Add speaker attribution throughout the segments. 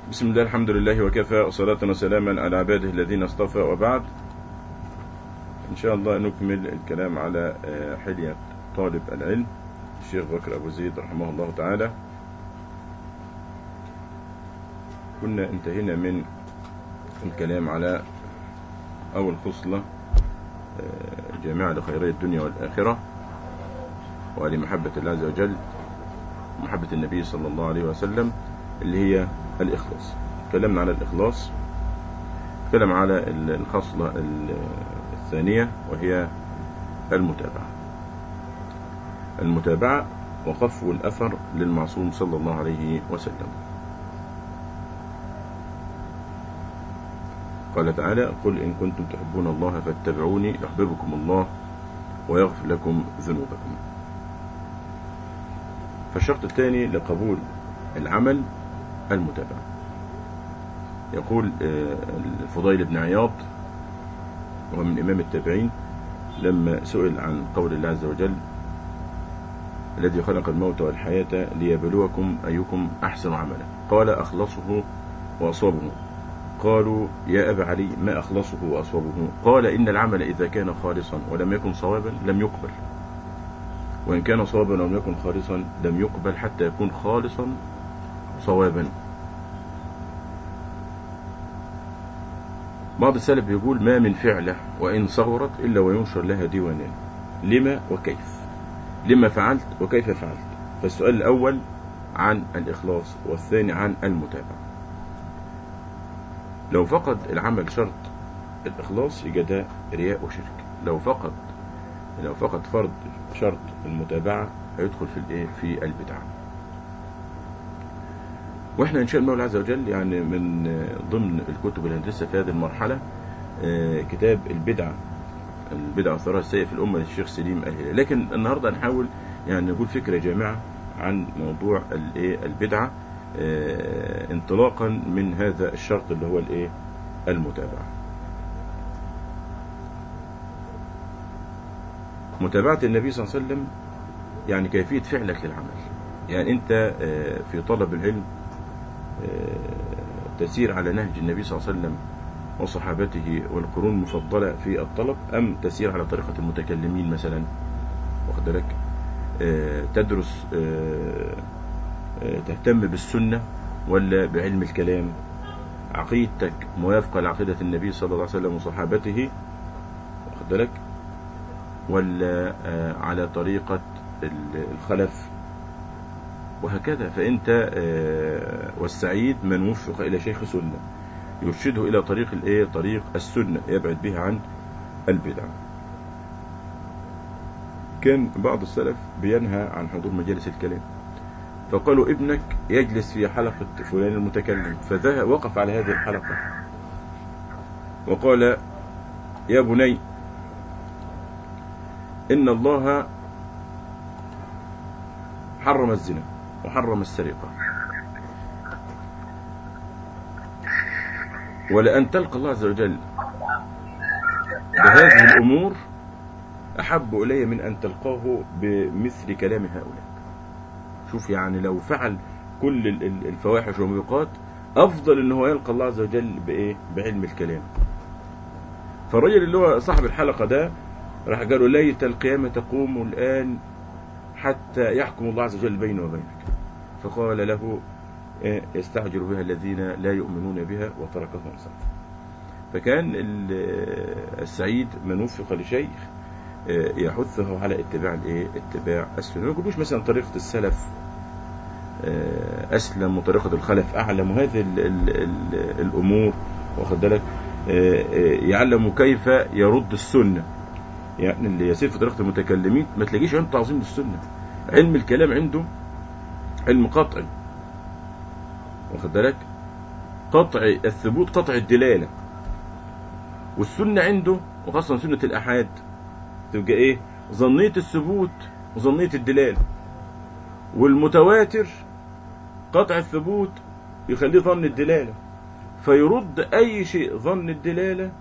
Speaker 1: بسم الله الحمد لله وكفى وصلاة وسلاما على عباده الذين اصطفى وبعد إن شاء الله نكمل الكلام على حلية طالب العلم الشيخ بكر أبو زيد رحمه الله تعالى كنا انتهينا من الكلام على أول خصلة جامعة لخيري الدنيا والآخرة ولمحبة الله عز وجل محبة النبي صلى الله عليه وسلم اللي هي الإخلاص تكلمنا على الإخلاص تكلم على الخصلة الثانية وهي المتابعة المتابعة وقفو الأثر للمعصوم صلى الله عليه وسلم قال تعالى قل إن كنتم تحبون الله فاتبعوني يحببكم الله ويغفر لكم ذنوبكم فالشرط الثاني لقبول العمل المتابعة يقول الفضيل بن عياض وهو من إمام التابعين لما سئل عن قول الله عز وجل الذي خلق الموت والحياة ليبلوكم أيكم أحسن عملا قال أخلصه وأصوبه قالوا يا أبا علي ما أخلصه وأصوبه قال إن العمل إذا كان خالصا ولم يكن صوابا لم يقبل وإن كان صوابا ولم يكن خالصا لم يقبل حتى يكون خالصا صوابا بعض السلف بيقول ما من فعلة وإن صغرت إلا وينشر لها ديوانان لما وكيف لما فعلت وكيف فعلت فالسؤال الأول عن الإخلاص والثاني عن المتابعة لو فقد العمل شرط الإخلاص يبقى ده رياء وشرك لو فقد لو فقد فرض شرط المتابعة هيدخل في الايه في البدعة واحنا ان شاء الله عز وجل يعني من ضمن الكتب اللي هندرسها في هذه المرحلة كتاب البدعة البدعة والثراء السيء في الأمة للشيخ سليم الهلالي لكن النهاردة نحاول يعني نقول فكرة جامعة عن موضوع الايه البدعة انطلاقا من هذا الشرط اللي هو الايه المتابعة متابعة النبي صلى الله عليه وسلم يعني كيفية فعلك للعمل يعني انت في طلب العلم تسير على نهج النبي صلى الله عليه وسلم وصحابته والقرون المفضلة في الطلب أم تسير على طريقة المتكلمين مثلا واخد بالك تدرس تهتم بالسنة ولا بعلم الكلام عقيدتك موافقة لعقيدة النبي صلى الله عليه وسلم وصحابته واخد بالك ولا على طريقة الخلف وهكذا فأنت والسعيد من وفق إلى شيخ سنة يرشده إلى طريق الإيه طريق السنة يبعد به عن البدع كان بعض السلف بينهى عن حضور مجالس الكلام فقالوا ابنك يجلس في حلقة فلان المتكلم فذهب وقف على هذه الحلقة وقال يا بني إن الله حرم الزنا وحرم السرقة ولأن تلقى الله عز وجل بهذه الأمور أحب إلي من أن تلقاه بمثل كلام هؤلاء شوف يعني لو فعل كل الفواحش والموبقات أفضل أن هو يلقى الله عز وجل بإيه بعلم الكلام فالرجل اللي هو صاحب الحلقة ده راح قالوا ليت القيامة تقوم الآن حتى يحكم الله عز وجل بيني وبينك فقال له يستعجل بها الذين لا يؤمنون بها وتركهم صف فكان السعيد من وفق لشيخ يحثه على اتباع الايه اتباع السنه ما يقولوش مثلا طريقه السلف اسلم وطريقه الخلف اعلم وهذه ال ال ال الامور واخد بالك يعلم كيف يرد السنه يعني اللي يسير في طريقه المتكلمين ما تلاقيش عنده تعظيم للسنه علم الكلام عنده علم قطعي واخد بالك قطع الثبوت قطع الدلاله والسنه عنده وخاصه سنه الاحاد تبقى ايه ظنيه الثبوت وظنيه الدلاله والمتواتر قطع الثبوت يخليه ظن الدلاله فيرد اي شيء ظن الدلاله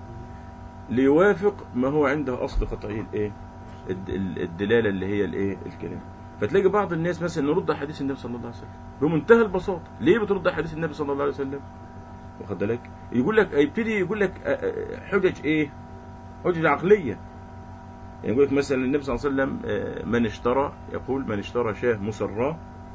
Speaker 1: ليوافق ما هو عنده اصل قطعي الايه الدلاله اللي هي الايه الكلام فتلاقي بعض الناس مثلا نرد على حديث النبي صلى الله عليه وسلم بمنتهى البساطه ليه بترد على حديث النبي صلى الله عليه وسلم واخد بالك يقول لك يبتدي يقول لك آه، آه، حجج ايه حجج عقليه يعني يقول لك مثلا النبي صلى الله عليه وسلم آه، من اشترى يقول من اشترى شاه مسراه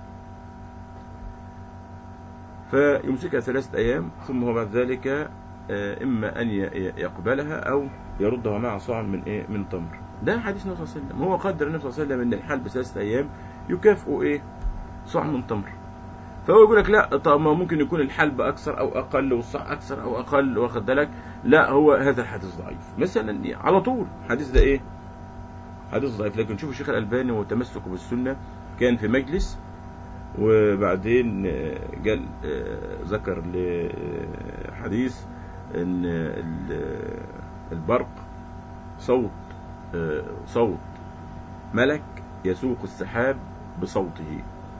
Speaker 1: فيمسكها ثلاثة أيام ثم هو بعد ذلك آه، إما أن ي- ي- يقبلها أو يردها مع صاع من إيه من تمر ده حديث النبي صلى الله عليه وسلم هو قدر النبي صلى الله عليه وسلم أن الحال بثلاثة أيام يكافئ إيه صاع من تمر فهو يقول لك لا طب ما ممكن يكون الحلب اكثر او اقل والصح اكثر او اقل واخد بالك لا هو هذا الحديث ضعيف مثلا على طول الحديث ده ايه حديث ضعيف لكن شوف الشيخ الالباني وتمسكه بالسنه كان في مجلس وبعدين آه، قال آه، ذكر لحديث ان ال- البرق صوت آه، صوت ملك يسوق السحاب بصوته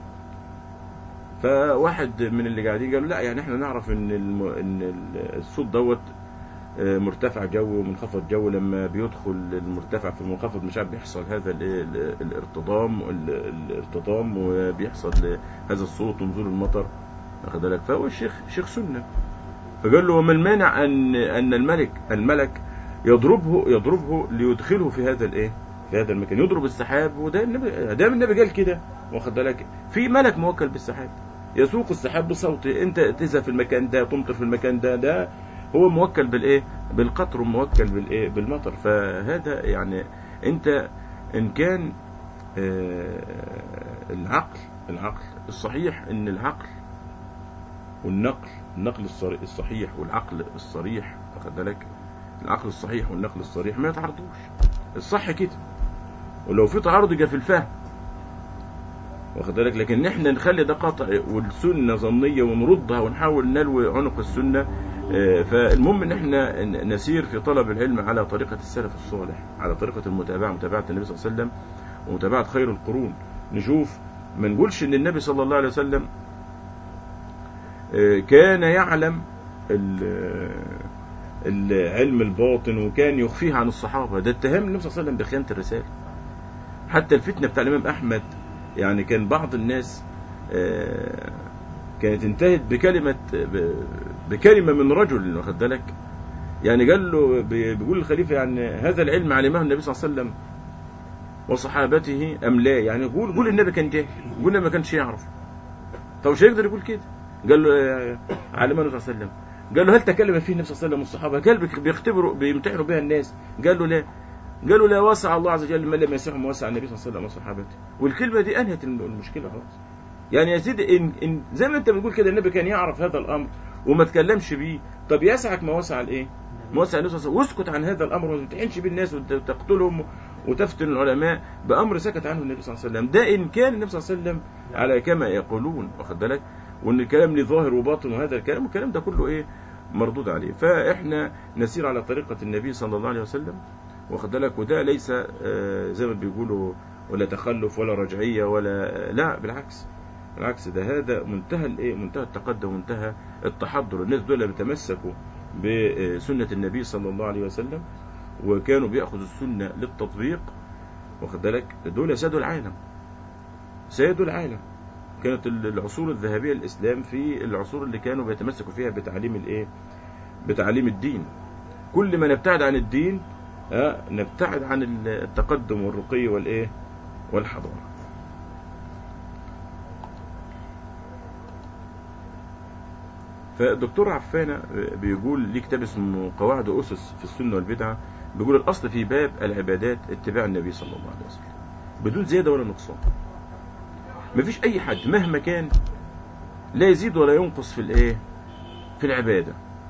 Speaker 1: فواحد من اللي قاعدين قالوا لا يعني احنا نعرف ان الم... ان ال- الصوت دوت آه، مرتفع جو ومنخفض جو لما بيدخل المرتفع في المنخفض مش عارف بيحصل هذا ال... ال- الارتضام ال... الارتضام وبيحصل هذا الصوت ونزول المطر واخد بالك فهو الشيخ شيخ سنه فقال له وما المانع ان ان الملك الملك يضربه يضربه ليدخله في هذا الايه في هذا المكان يضرب السحاب وده النبي ده النبي قال كده واخد بالك في ملك موكل بالسحاب يسوق السحاب بصوته انت تذهب في المكان ده تمطر في المكان ده ده هو موكل بالايه بالقطر وموكل بالايه بالمطر فهذا يعني انت ان كان آه، العقل العقل الصحيح ان العقل والنقل النقل الصري- الصحيح والعقل الصريح واخد بالك العقل الصحيح والنقل الصريح ما يتعارضوش الصح كده ولو في تعارض يبقى في الفهم واخد بالك لكن احنا نخلي ده قطع والسنه ظنيه ونردها ونحاول نلوي عنق السنه آه، فالمهم ان احنا ن- نسير في طلب العلم على طريقه السلف الصالح على طريقه المتابعه متابعه النبي صلى الله عليه وسلم ومتابعه خير القرون نشوف ما نقولش ان النبي صلى الله عليه وسلم آه، كان يعلم ال- العلم الباطن وكان يخفيه عن الصحابه ده اتهام النبي صلى الله عليه وسلم بخيانه الرساله حتى الفتنه بتاع الامام احمد يعني كان بعض الناس آه، كانت انتهت بكلمه ب- بكلمه من رجل واخد بالك يعني قال له بي- بيقول الخليفه يعني هذا العلم علمه النبي صلى الله عليه وسلم وصحابته ام لا يعني قول قول النبي كان جاهل قول ما كانش يعرف طب مش هيقدر يقول كده قال له آه، علمه النبي صلى الله عليه وسلم قال له هل تكلم فيه النبي صلى الله عليه وسلم والصحابه قال بيك- بيختبروا بيمتحنوا بها الناس قال له لا قالوا لا وسع الله عز وجل من لم يسعهم وسع النبي صلى الله عليه وسلم وصحابته والكلمه دي انهت الم- المشكله خلاص يعني يا سيدي إن, إن زي ما انت بتقول كده النبي كان يعرف هذا الامر وما تكلمش بيه طب يسعك ما وسع الايه ما وسع النبي صلى الله عليه وسلم واسكت عن هذا الامر وما تمتحنش بيه الناس وت- وتقتلهم وتفتن العلماء بامر سكت عنه النبي صلى الله عليه وسلم ده ان كان النبي صلى الله عليه وسلم على كما يقولون واخد بالك وان الكلام ليه ظاهر وباطن وهذا الكلام والكلام ده كله ايه مردود عليه فاحنا نسير على طريقه النبي صلى الله عليه وسلم واخد بالك وده ليس آه، زي ما بيقولوا ولا تخلف ولا رجعيه ولا لا بالعكس بالعكس ده هذا منتهى الايه منتهى التقدم ومنتهى التحضر الناس دول اللي بيتمسكوا بسنه النبي صلى الله عليه وسلم وكانوا بياخذوا السنه للتطبيق واخد بالك دول سادوا العالم سادوا العالم كانت العصور الذهبيه للاسلام في العصور اللي كانوا بيتمسكوا فيها بتعليم الايه بتعليم الدين كل ما نبتعد عن الدين آه، نبتعد عن التقدم والرقي والايه والحضاره فالدكتور عفانة بيقول ليه كتاب اسمه قواعد وأسس في السنة والبدعة بيقول الأصل في باب العبادات اتباع النبي صلى الله عليه وسلم بدون زيادة ولا نقصان مفيش أي حد مهما كان لا يزيد ولا ينقص في الإيه في العبادة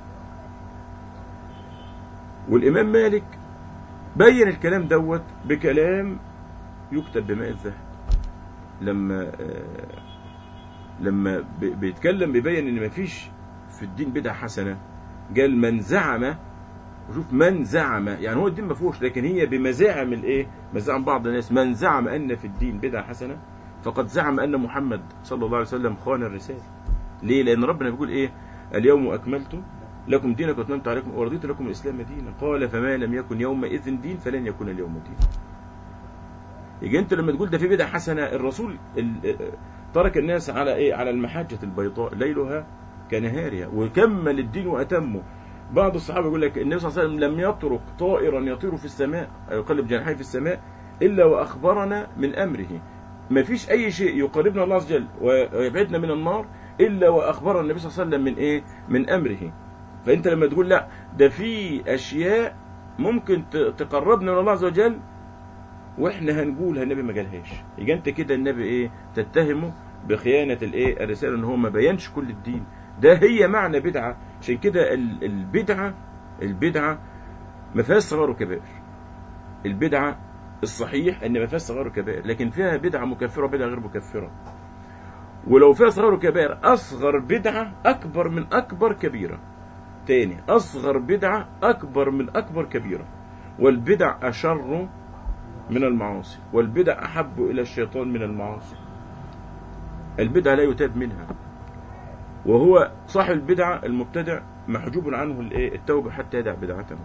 Speaker 1: والإمام مالك بين الكلام دوت بكلام يكتب بماء الذهب لما آه لما ب- بيتكلم بيبين ان مفيش في الدين بدعه حسنه قال من زعم وشوف من زعم يعني هو الدين ما فيهوش لكن هي بمزاعم الايه مزاعم بعض الناس من زعم ان في الدين بدعه حسنه فقد زعم ان محمد صلى الله عليه وسلم خان الرساله ليه لان ربنا بيقول ايه اليوم اكملت لكم دينكم واتممت عليكم ورضيت لكم الاسلام دينا قال فما لم يكن يومئذ دين فلن يكون اليوم دين يجي انت لما تقول ده في بدعه حسنه الرسول ال- ترك الناس على ايه على المحجه البيضاء ليلها كنهارها وكمل الدين واتمه بعض الصحابه يقول لك النبي صلى الله عليه وسلم لم يترك طائرا يطير في السماء أو يقلب جناحيه في السماء الا واخبرنا من امره ما فيش اي شيء يقربنا الله عز وجل ويبعدنا من النار الا واخبرنا النبي صلى الله عليه وسلم من ايه من امره فانت لما تقول لا ده في اشياء ممكن ت- تقربنا من الله عز وجل واحنا هنقول النبي ما قالهاش يبقى انت كده النبي ايه تتهمه بخيانه الايه الرساله ان هو ما بينش كل الدين ده هي معنى بدعه عشان كده ال- البدعه البدعه ما فيهاش صغار وكبائر البدعه الصحيح ان ما فيهاش صغار وكبائر لكن فيها بدعه مكفره وبدعه غير مكفره ولو فيها صغار وكبائر اصغر بدعه اكبر من اكبر كبيره تاني اصغر بدعه اكبر من اكبر كبيره والبدع اشر من المعاصي والبدع احب الى الشيطان من المعاصي البدعه لا يتاب منها وهو صاحب البدعه المبتدع محجوب عنه الايه التوبه حتى يدع بدعته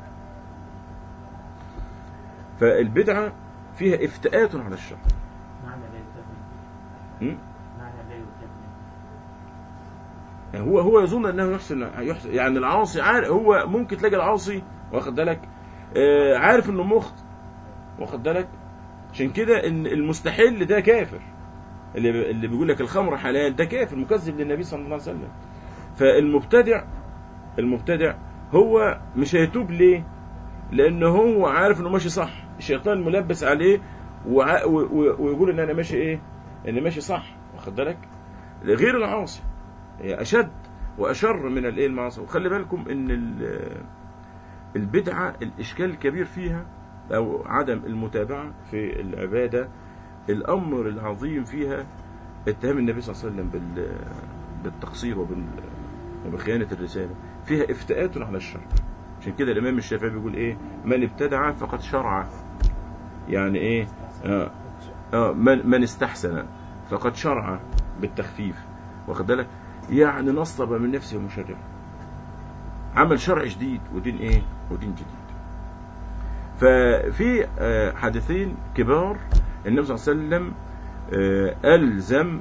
Speaker 1: فالبدعه فيها افتئات على الشر
Speaker 2: معنى لا يتم
Speaker 1: م?
Speaker 2: معنى لا يتم
Speaker 1: هو هو يظن انه يحسن يحسن يعني العاصي عارف هو ممكن تلاقي العاصي واخد بالك آه، عارف انه مخطئ واخد بالك عشان كده ان المستحل ده كافر اللي اللي بيقول لك الخمر حلال ده كافر مكذب للنبي صلى الله عليه وسلم فالمبتدع المبتدع هو مش هيتوب ليه لان هو عارف انه ماشي صح الشيطان ملبس عليه وع- و- و- ويقول ان انا ماشي ايه ان ماشي صح واخد بالك غير العاصي هي اشد واشر من الايه المعاصي وخلي بالكم ان ال- البدعه الاشكال الكبير فيها او عدم المتابعه في العباده الامر العظيم فيها اتهام النبي صلى الله عليه وسلم بال بالتقصير وبال وبخيانه الرساله فيها افتئات على الشر عشان كده الامام الشافعي بيقول ايه من ابتدع فقد شرع يعني ايه آه آه من, من استحسن فقد شرع بالتخفيف واخد بالك يعني نصب من نفسه مشرع عمل شرع جديد ودين ايه ودين جديد ففي آه، حديثين كبار النبي صلى الله عليه وسلم آه، ألزم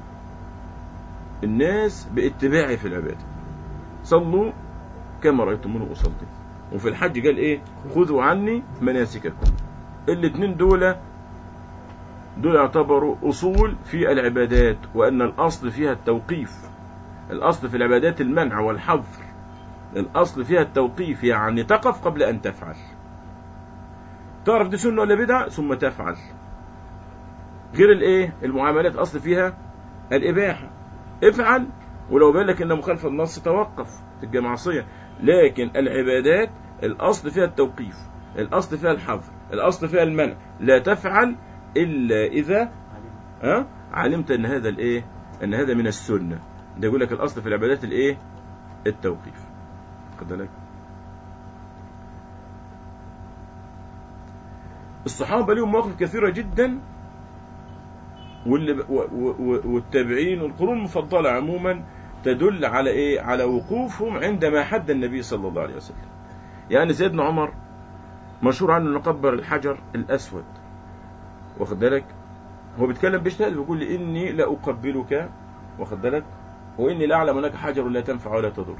Speaker 1: الناس باتباعه في العبادة صلوا كما رأيتموني أصلي وفي الحج قال إيه خذوا عني مناسككم الاثنين دول دول يعتبروا أصول في العبادات وأن الأصل فيها التوقيف الأصل في العبادات المنع والحظر الأصل فيها التوقيف يعني تقف قبل أن تفعل تعرف دي سنة ولا بدعة ثم تفعل غير الايه المعاملات اصل فيها الاباحه افعل ولو بان لك ان مخالفه النص توقف تبقى معصيه لكن العبادات الاصل فيها التوقيف الاصل فيها الحظر الاصل فيها المنع لا تفعل الا اذا
Speaker 2: علم
Speaker 1: ها علمت ان هذا الايه ان هذا من السنه ده يقول لك الاصل في العبادات الايه التوقيف خد بالك الصحابه لهم مواقف كثيره جدا واللي ب- و- و- و- والتابعين والقرون المفضله عموما تدل على ايه على وقوفهم عندما حد النبي صلى الله عليه وسلم يعني سيدنا عمر مشهور عنه انه قبر الحجر الاسود واخد بالك هو بيتكلم بيجتهد بيقول لي اني لا اقبلك واخد بالك واني لا اعلم انك حجر لا تنفع ولا تضر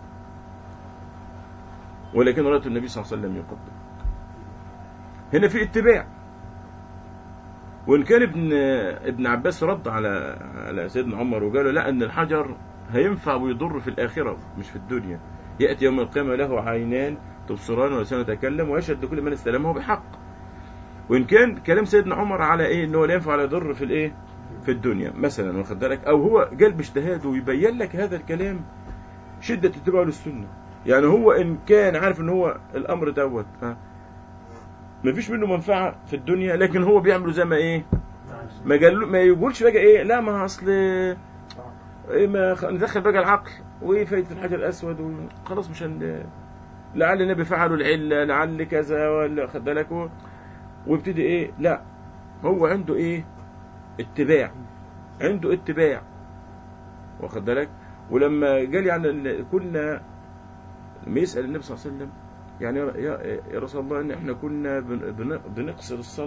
Speaker 1: ولكن رايت النبي صلى الله عليه وسلم يقبل هنا في اتباع وان كان ابن ابن عباس رد على على سيدنا عمر وقال له لا ان الحجر هينفع ويضر في الاخره مش في الدنيا ياتي يوم القيامه له عينان تبصران ولسان يتكلم ويشهد لكل من استلمه بحق وان كان كلام سيدنا عمر على ايه ان هو لا ينفع ولا يضر في الايه في الدنيا مثلا واخد بالك او هو قال باجتهاده ويبين لك هذا الكلام شده اتباعه للسنه يعني هو ان كان عارف ان هو الامر دوت ها ما فيش منه منفعه في الدنيا لكن هو بيعمله زي ما ايه ما قال ما يقولش بقى ايه لا ما اصل ايه ما خ- ندخل بقى العقل وايه فايده الحجر الاسود وخلاص مش هن... لعل النبي فعلوا العله لعل كذا ولا خد بالك و- ويبتدي ايه لا هو عنده ايه اتباع عنده اتباع واخد بالك ولما قال يعني ال- كنا لما يسال النبي صلى الله عليه وسلم يعني يا, يا, يا رسول الله ان احنا كنا بن- بن- بنقصر الصلاه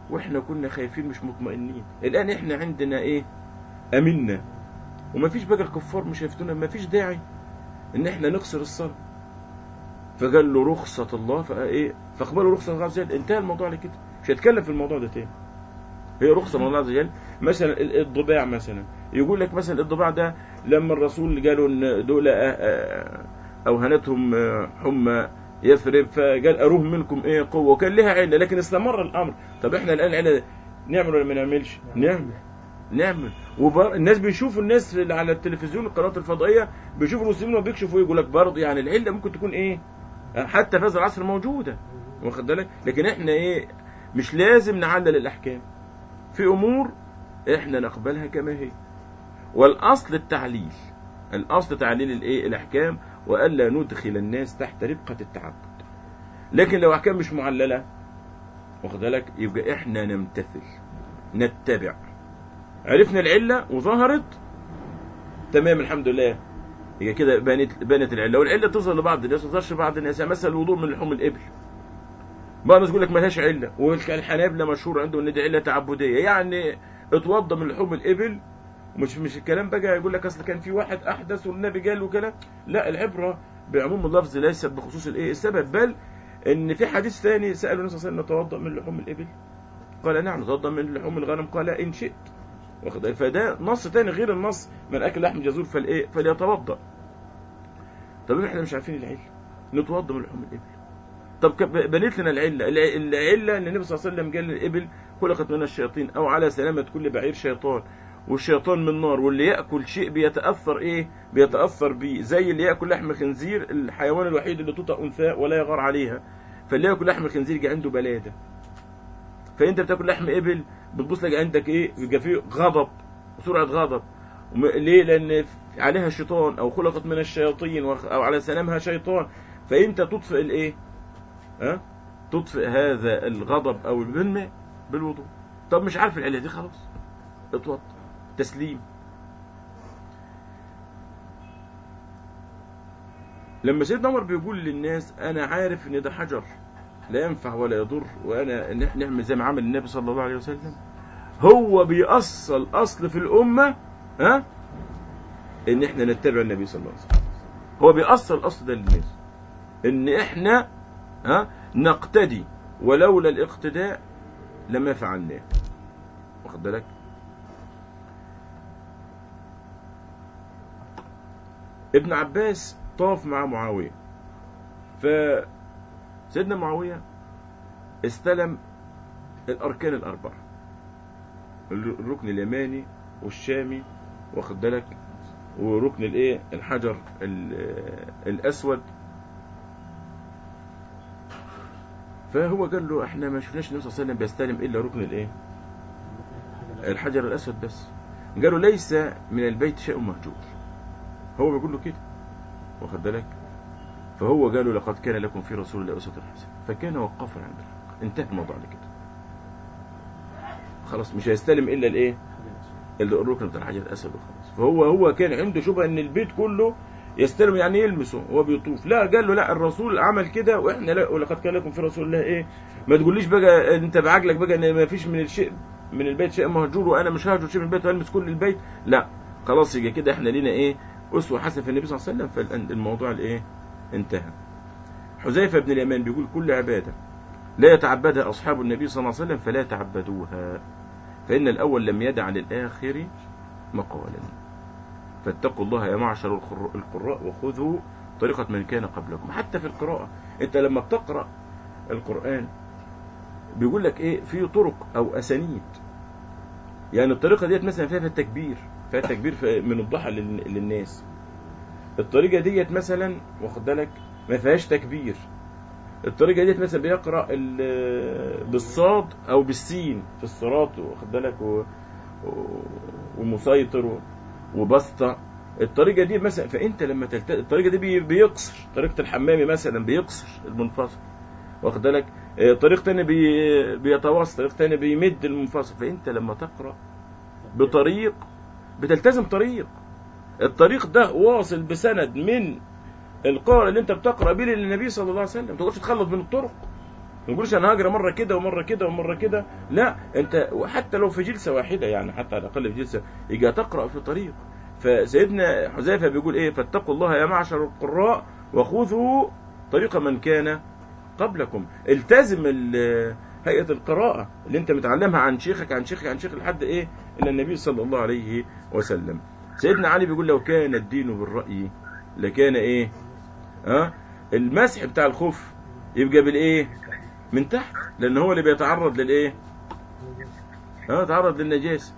Speaker 1: واحنا كنا خايفين مش مطمئنين الان احنا عندنا ايه امنا وما فيش بقى الكفار مش هيفتونا ما فيش داعي ان احنا نقصر الصلاه فقال له رخصة الله فايه فاقبلوا رخصة الله عز وجل انتهى الموضوع على كده مش هيتكلم في الموضوع ده تاني هي رخصة من الله عز وجل مثلا ال- الضباع مثلا يقول لك مثلا الضباع ده لما الرسول قالوا ان دول آه، آه، اوهنتهم آه، حمى يثرب فقال اروه منكم ايه قوه وكان لها عله لكن استمر الامر طب احنا الان العله نعمل ولا ما نعملش؟ نعمل نعمل وبر... الناس بيشوفوا الناس اللي على التلفزيون القنوات الفضائيه بيشوفوا المسلمين وبيكشفوا يقول لك برضه يعني العله ممكن تكون ايه؟ حتى في هذا العصر موجوده واخد بالك؟ لكن احنا ايه؟ مش لازم نعلل الاحكام في امور احنا نقبلها كما هي والاصل التعليل الاصل تعليل الايه؟ الاحكام والا ندخل الناس تحت ربقه التعبد لكن لو احكام مش معلله واخد بالك يبقى احنا نمتثل نتبع عرفنا العله وظهرت تمام الحمد لله هي كده بانت بانت العله والعله تظهر لبعض الناس ما تظهرش لبعض الناس يعني مثلا الوضوء من لحوم الابل بعض الناس يقول لك ملهاش عله والحنابلة مشهور عندهم ان دي عله تعبديه يعني اتوضى من لحوم الابل مش مش الكلام بقى يقول لك اصل كان في واحد احدث والنبي قال وكلام لا العبره بعموم اللفظ ليست بخصوص الايه السبب بل ان في حديث ثاني سالوا النبي صلى الله عليه وسلم نتوضا من لحوم الابل قال نعم نتوضا من لحوم الغنم قال ان شئت واخد بالك؟ فده نص تاني غير النص من اكل لحم جزور فالايه فليتوضا طب احنا مش عارفين العله نتوضا من لحوم الابل طب ك- بنيت لنا العله الع- العله ان النبي صلى الله عليه وسلم قال الابل خلقت من الشياطين او على سلامه كل بعير شيطان والشيطان من نار واللي ياكل شيء بيتاثر ايه بيتاثر بيه زي اللي ياكل لحم خنزير الحيوان الوحيد اللي تطأ انثى ولا يغار عليها فاللي ياكل لحم خنزير يجي عنده بلاده فانت بتاكل لحم ابل بتبص لك عندك ايه يبقى فيه غضب سرعه غضب وم- ليه لان عليها شيطان او خلقت من الشياطين وخ- او على سلامها شيطان فانت تطفئ الايه ها تطفئ هذا الغضب او البنمة بالوضوء طب مش عارف العله دي خلاص اتوضى تسليم لما سيدنا عمر بيقول للناس انا عارف ان ده حجر لا ينفع ولا يضر وانا ان احنا نعمل زي ما عمل النبي صلى الله عليه وسلم هو بيأصل اصل في الامه ها ان احنا نتبع النبي صلى الله عليه وسلم هو بيأصل الاصل ده للناس ان احنا ها نقتدي ولولا الاقتداء لما فعلناه واخد بالك ابن عباس طاف مع معاوية فسيدنا معاوية استلم الأركان الأربعة الركن اليماني والشامي واخد بالك وركن الايه الحجر ال- الأسود فهو قال له احنا ما شفناش النبي صلى الله عليه وسلم بيستلم الا ركن الايه الحجر الاسود بس قالوا ليس من البيت شيء مهجور هو بيقول له كده واخد بالك فهو قالوا لقد كان لكم في رسول الله اسوه حسنه فكان وقفا عند الحق انتهى الموضوع على كده خلاص مش هيستلم الا الايه الا الركن بتاع الحجر الاسود وخلاص فهو هو كان عنده شبهه ان البيت كله يستلم يعني يلمسه وهو بيطوف لا قال له لا الرسول عمل كده واحنا لا ولقد كان لكم في رسول الله ايه ما تقوليش بقى انت بعقلك بقى ان ما فيش من الشيء من البيت شيء مهجور وانا مش ههجر شيء من البيت والمس كل البيت لا خلاص يبقى كده احنا لينا ايه اسوه حسنه في النبي صلى الله عليه وسلم فالموضوع الايه انتهى حذيفه بن اليمان بيقول كل عباده لا يتعبدها اصحاب النبي صلى الله عليه وسلم فلا تعبدوها فان الاول لم يدع للاخر مقالا فاتقوا الله يا معشر القر- القراء وخذوا طريقة من كان قبلكم حتى في القراءة انت لما بتقرأ القرآن بيقول لك ايه في طرق او اسانيد يعني الطريقة ديت مثلا فيها التكبير فيها التكبير في- من الضحى لل- للناس الطريقة ديت مثلا واخد بالك ما فيهاش تكبير الطريقة ديت مثلا بيقرأ ال- بالصاد او بالسين في الصراط واخد بالك و... و... ومسيطر و... وبسطة الطريقة دي مثلا فأنت لما تلت... الطريقة دي بي... بيقصر طريقة الحمامي مثلا بيقصر المنفصل واخد بالك آه، طريق تاني بي... بيتواصل طريق تاني بيمد المنفصل فأنت لما تقرأ بطريق بتلتزم طريق الطريق ده واصل بسند من القارئ اللي انت بتقرا بيه للنبي صلى الله عليه وسلم ما تقدرش تخلط بين الطرق ما تقولش انا هقرا مره كده ومره كده ومره كده لا انت وحتى لو في جلسه واحده يعني حتى على الاقل في جلسه يجي تقرا في طريق فسيدنا حذيفه بيقول ايه فاتقوا الله يا معشر القراء وخذوا طريق من كان قبلكم التزم ال- هيئه القراءه اللي انت متعلمها عن شيخك عن شيخك عن شيخ لحد ايه الى النبي صلى الله عليه وسلم سيدنا علي بيقول لو كان الدين بالراي لكان ايه ها المسح بتاع الخف يبقى بالايه من تحت لان هو اللي بيتعرض للايه ها تعرض للنجاسه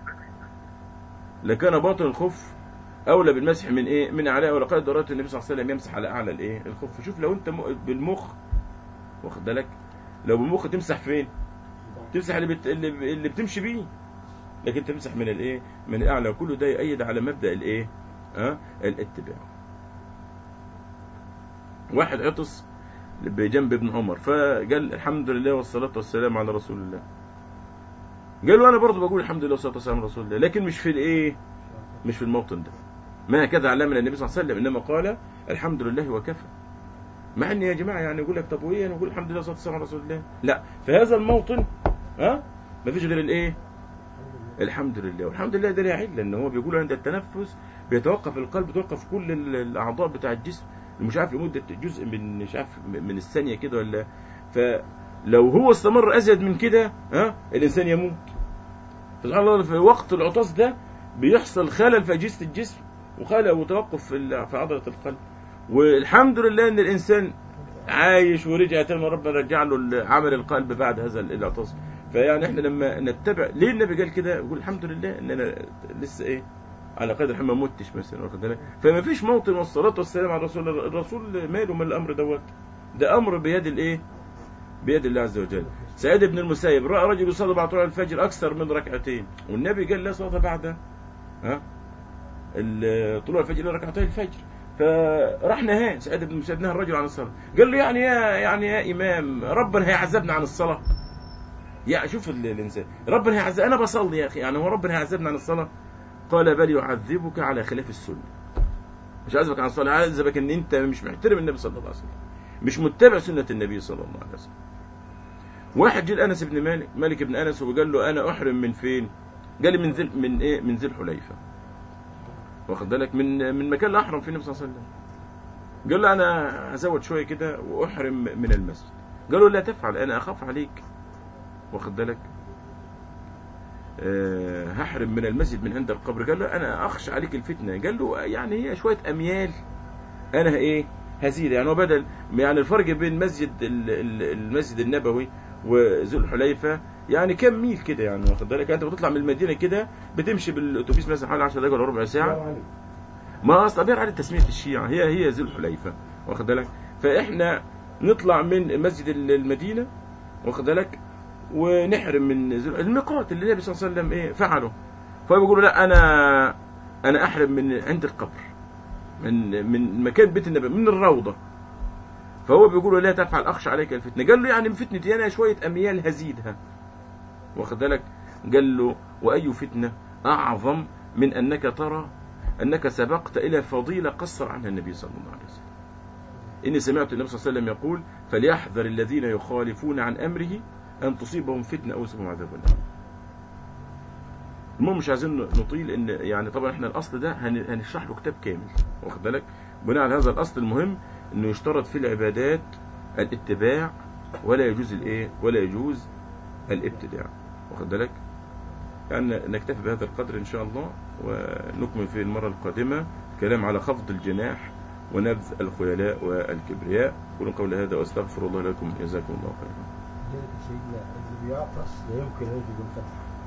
Speaker 1: لكان باطن الخف اولى بالمسح من ايه من اعلاه ولقد درات النبي صلى الله عليه وسلم يمسح على اعلى الايه الخف شوف لو انت م- بالمخ واخد بالك لو بالمخ تمسح فين تمسح اللي, بت... اللي, ب- اللي بتمشي بيه لكن تمسح من الايه من الاعلى وكل ده يؤيد على مبدا الايه ها الاتباع واحد عطس بجنب ابن عمر فقال الحمد لله والصلاة والسلام على رسول الله قال له انا برضه بقول الحمد لله والصلاة والسلام على رسول الله لكن مش في الايه مش في الموطن ده ما هكذا علمنا النبي صلى الله عليه وسلم انما قال الحمد لله وكفى مع ان يا جماعه يعني يقول لك طب وايه انا اقول الحمد لله والصلاه والسلام على رسول الله لا في هذا الموطن ها ما فيش غير الايه الحمد لله والحمد لله ده ليه عله ان هو بيقول عند التنفس بيتوقف القلب بيتوقف كل ال- الاعضاء بتاع الجسم مش عارف لمده جزء من مش عارف من الثانيه كده ولا فلو هو استمر ازيد من كده ها الانسان يموت فسبحان الله في وقت العطاس ده بيحصل خلل في اجهزه الجسم وخلل وتوقف في ال- في عضله القلب والحمد لله ان الانسان عايش ورجع تاني ربنا رجع له ال- عمل القلب بعد هذا ال- العطاس فيعني احنا لما نتبع ليه النبي قال كده يقول الحمد لله ان انا لسه ايه على قدر الحين ما متش مثلا واخد بالك فما فيش موطن والصلاه والسلام على الرسول الرسول ماله من الامر دوت ده امر بيد الايه بيد الله عز وجل سعيد بن المسيب راى رجل يصلي بعد طلوع الفجر اكثر من ركعتين والنبي قال لا صلاه بعد ها ال- طلوع الفجر الا ركعتي الفجر فراح نهاه سعيد بن المسيب نهى الرجل عن الصلاه قال له يعني يا يعني يا امام ربنا هيعذبنا عن الصلاه يا شوف ال- الانسان ربنا هيعذب انا بصلي يا اخي يعني هو ربنا هيعذبنا عن الصلاه قال بل يعذبك على خلاف السنه مش عذبك عن الصلاه عذبك ان انت مش محترم النبي صلى الله عليه وسلم مش متبع سنه النبي صلى الله عليه وسلم واحد جه انس بن مالك مالك بن انس وقال له انا احرم من فين قال لي من ذل من ايه من ذي الحليفه واخد بالك من من مكان لا احرم فيه النبي صلى الله عليه وسلم قال له انا هزود شويه كده واحرم من المسجد قال له لا تفعل انا اخاف عليك واخد بالك أه هحرم من المسجد من عند القبر قال له انا اخشى عليك الفتنه قال له يعني هي شويه اميال انا ايه هزيد يعني هو بدل يعني الفرق بين مسجد ال- ال- المسجد النبوي وذو الحليفه يعني كم ميل كده يعني واخد بالك انت بتطلع من المدينه كده بتمشي بالاتوبيس مثلا حوالي 10 دقائق ولا ربع ساعه ما اصلا غير على تسميه الشيعة هي هي ذو الحليفة واخد بالك فاحنا نطلع من مسجد المدينة واخد بالك ونحرم من ذو الميقات اللي النبي صلى الله عليه وسلم ايه فعله فهو بيقولوا لا انا انا احرم من عند القبر من من مكان بيت النبي من الروضة فهو بيقولوا لا تفعل اخشى عليك الفتنة قال له يعني من فتنتي انا شوية اميال هزيدها واخد بالك قال له واي فتنة اعظم من انك ترى أنك سبقت إلى فضيلة قصر عنها النبي صلى الله عليه وسلم إني سمعت النبي صلى الله عليه وسلم يقول فليحذر الذين يخالفون عن أمره أن تصيبهم فتنة أو يصيبهم عذاب أليم المهم مش عايزين نطيل ان يعني طبعا احنا الاصل ده هن- هنشرح له كتاب كامل واخد بالك بناء على هذا الاصل المهم انه يشترط في العبادات الاتباع ولا يجوز الايه ولا يجوز الابتداع واخد بالك يعني نكتفي بهذا القدر إن شاء الله ونكمل في المرة القادمة كلام على خفض الجناح ونبذ الخيلاء والكبرياء قولوا قول هذا وأستغفر الله لكم جزاكم الله خيرا
Speaker 3: لذلك سيدنا اللي بيعطس لا يمكن يجد الفتح